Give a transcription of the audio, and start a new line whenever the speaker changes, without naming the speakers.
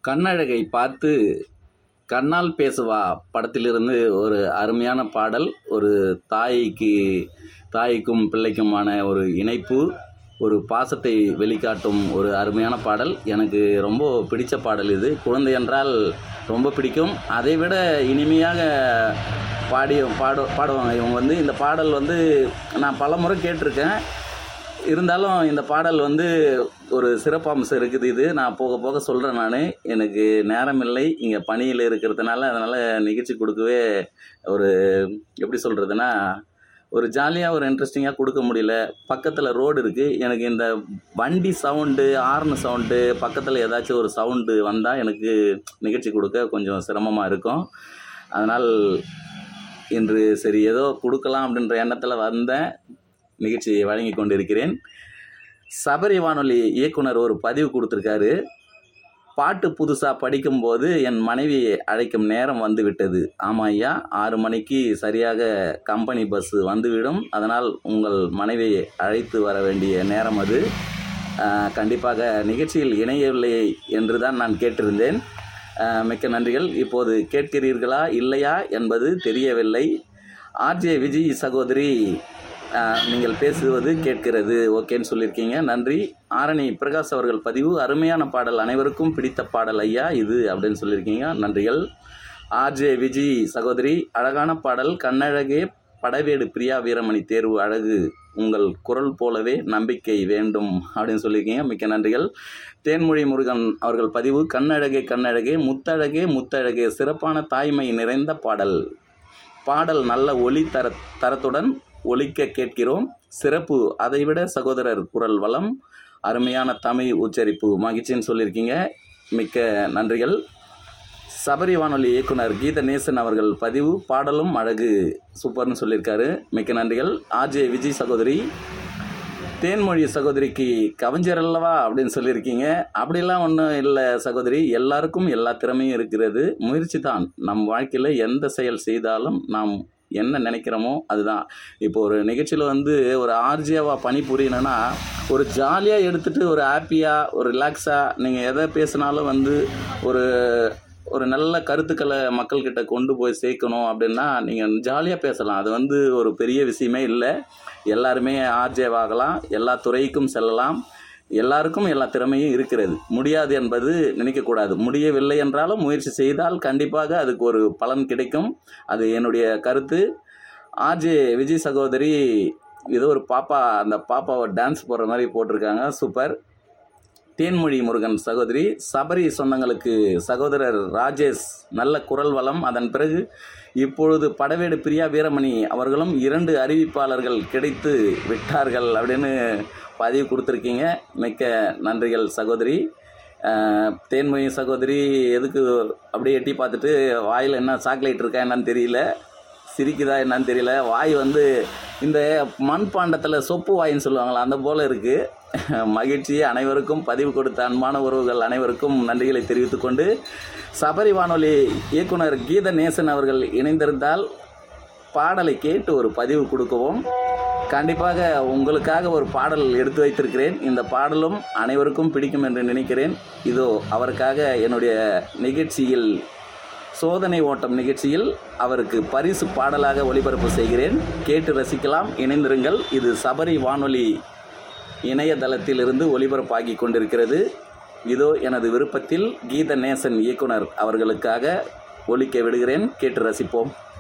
கண்ணழகை பார்த்து கண்ணால் பேசுவா படத்திலிருந்து ஒரு அருமையான பாடல் ஒரு தாய்க்கு தாய்க்கும் பிள்ளைக்குமான ஒரு இணைப்பு ஒரு பாசத்தை வெளிக்காட்டும் ஒரு அருமையான பாடல் எனக்கு ரொம்ப பிடித்த பாடல் இது குழந்தை என்றால் ரொம்ப பிடிக்கும் அதை விட இனிமையாக பாடி பாடு பாடுவாங்க இவங்க வந்து இந்த பாடல் வந்து நான் பல முறை கேட்டிருக்கேன் இருந்தாலும் இந்த பாடல் வந்து ஒரு சிறப்பம்சம் இருக்குது இது நான் போக போக சொல்கிறேன் நான் எனக்கு நேரம் இல்லை இங்கே பணியில் இருக்கிறதுனால அதனால் நிகழ்ச்சி கொடுக்கவே ஒரு எப்படி சொல்கிறதுனா ஒரு ஜாலியாக ஒரு இன்ட்ரெஸ்டிங்காக கொடுக்க முடியல பக்கத்தில் ரோடு இருக்குது எனக்கு இந்த வண்டி சவுண்டு ஆர்ன் சவுண்டு பக்கத்தில் ஏதாச்சும் ஒரு சவுண்டு வந்தால் எனக்கு நிகழ்ச்சி கொடுக்க கொஞ்சம் சிரமமாக இருக்கும் அதனால் இன்று சரி ஏதோ கொடுக்கலாம் அப்படின்ற எண்ணத்தில் வந்தேன் நிகழ்ச்சியை வழங்கி கொண்டிருக்கிறேன் சபரி வானொலி இயக்குனர் ஒரு பதிவு கொடுத்துருக்காரு பாட்டு புதுசாக படிக்கும்போது என் மனைவியை அழைக்கும் நேரம் வந்துவிட்டது ஆமாம் ஐயா ஆறு மணிக்கு சரியாக கம்பெனி பஸ்ஸு வந்துவிடும் அதனால் உங்கள் மனைவியை அழைத்து வர வேண்டிய நேரம் அது ஆஹ், கண்டிப்பாக நிகழ்ச்சியில் இணையவில்லை என்று தான் நான் கேட்டிருந்தேன் ஆஹ், மிக்க நன்றிகள் இப்போது கேட்கிறீர்களா இல்லையா என்பது தெரியவில்லை ஆர்ஜே விஜய் சகோதரி ஆஹ், நீங்கள் பேசுவது கேட்கிறது ஓகேன்னு சொல்லியிருக்கீங்க நன்றி ஆரணி பிரகாஷ் அவர்கள் பதிவு அருமையான பாடல் அனைவருக்கும் பிடித்த பாடல் ஐயா இது அப்படின்னு சொல்லியிருக்கீங்க நன்றிகள் ஆர்ஜே விஜய் சகோதரி அழகான பாடல் கண்ணழகே படவேடு பிரியா வீரமணி தேர்வு அழகு உங்கள் குரல் போலவே நம்பிக்கை வேண்டும் அப்படின்னு சொல்லியிருக்கீங்க மிக்க நன்றிகள் தேன்மொழி முருகன் அவர்கள் பதிவு கண்ணழகே கண்ணழகே முத்தழகே முத்தழகே சிறப்பான தாய்மை நிறைந்த பாடல் பாடல் நல்ல ஒலி தர தரத்துடன் ஒலிக்க கேட்கிறோம் சிறப்பு அதைவிட சகோதரர் குரல் வளம் அருமையான தமிழ் உச்சரிப்பு மகிழ்ச்சின்னு சொல்லியிருக்கீங்க மிக்க நன்றிகள் சபரி வானொலி இயக்குனர் கீதநேசன் அவர்கள் பதிவு பாடலும் அழகு சூப்பர்னு சொல்லியிருக்காரு மிக்க நன்றிகள் ஆர்ஜே விஜய் சகோதரி தேன்மொழி சகோதரிக்கு கவிஞர் அல்லவா அப்படின்னு சொல்லியிருக்கீங்க அப்படிலாம் ஒன்றும் இல்லை சகோதரி எல்லாருக்கும் எல்லா திறமையும் இருக்கிறது முயற்சி தான் நம் வாழ்க்கையில் எந்த செயல் செய்தாலும் நாம் என்ன நினைக்கிறோமோ அதுதான் இப்போ ஒரு நிகழ்ச்சியில் வந்து ஒரு ஆர்ஜியாவாக பணிபுரியணும்னா ஒரு ஜாலியாக எடுத்துகிட்டு ஒரு ஹாப்பியாக ஒரு ரிலாக்ஸாக நீங்கள் எதை பேசினாலும் வந்து ஒரு ஒரு நல்ல கருத்துக்களை மக்கள்கிட்ட கொண்டு போய் சேர்க்கணும் அப்படின்னா நீங்கள் ஜாலியாக பேசலாம் அது வந்து ஒரு பெரிய விஷயமே இல்லை எல்லாருமே ஆர்ஜேவாகலாம் எல்லா துறைக்கும் செல்லலாம் எல்லாருக்கும் எல்லா திறமையும் இருக்கிறது முடியாது என்பது நினைக்கக்கூடாது முடியவில்லை என்றாலும் முயற்சி செய்தால் கண்டிப்பாக அதுக்கு ஒரு பலன் கிடைக்கும் அது என்னுடைய கருத்து ஆர்ஜே விஜய் சகோதரி ஏதோ ஒரு பாப்பா அந்த பாப்பாவை டான்ஸ் போடுற மாதிரி போட்டிருக்காங்க சூப்பர் தேன்மொழி முருகன் சகோதரி சபரி சொந்தங்களுக்கு சகோதரர் ராஜேஷ் நல்ல குரல் வளம் அதன் பிறகு இப்பொழுது படவேடு பிரியா வீரமணி அவர்களும் இரண்டு அறிவிப்பாளர்கள் கிடைத்து விட்டார்கள் அப்படின்னு பதிவு கொடுத்துருக்கீங்க மிக்க நன்றிகள் சகோதரி அஹ், தேன்மொழி சகோதரி எதுக்கு அப்படியே எட்டி பார்த்துட்டு வாயில் என்ன சாக்லேட் இருக்கா என்னன்னு தெரியல சிரிக்குதா என்னன்னு தெரியல வாய் வந்து இந்த மண்பாண்டத்தில் சொப்பு வாயின்னு சொல்லுவாங்களா அந்த போல் இருக்குது மகிழ்ச்சி அனைவருக்கும் பதிவு கொடுத்த அன்பான உறவுகள் அனைவருக்கும் நன்றிகளை தெரிவித்துக் கொண்டு சபரி வானொலி இயக்குனர் கீத நேசன் அவர்கள் இணைந்திருந்தால் பாடலை கேட்டு ஒரு பதிவு கொடுக்கவும் கண்டிப்பாக உங்களுக்காக ஒரு பாடல் எடுத்து வைத்திருக்கிறேன் இந்த பாடலும் அனைவருக்கும் பிடிக்கும் என்று நினைக்கிறேன் இதோ அவருக்காக என்னுடைய நிகழ்ச்சியில் சோதனை ஓட்டம் நிகழ்ச்சியில் அவருக்கு பரிசு பாடலாக ஒளிபரப்பு செய்கிறேன் கேட்டு ரசிக்கலாம் இணைந்திருங்கள் இது சபரி வானொலி இணையதளத்திலிருந்து ஒளிபரப்பாகி கொண்டிருக்கிறது இதோ எனது விருப்பத்தில் கீத நேசன் இயக்குனர் அவர்களுக்காக ஒலிக்க விடுகிறேன் கேட்டு ரசிப்போம்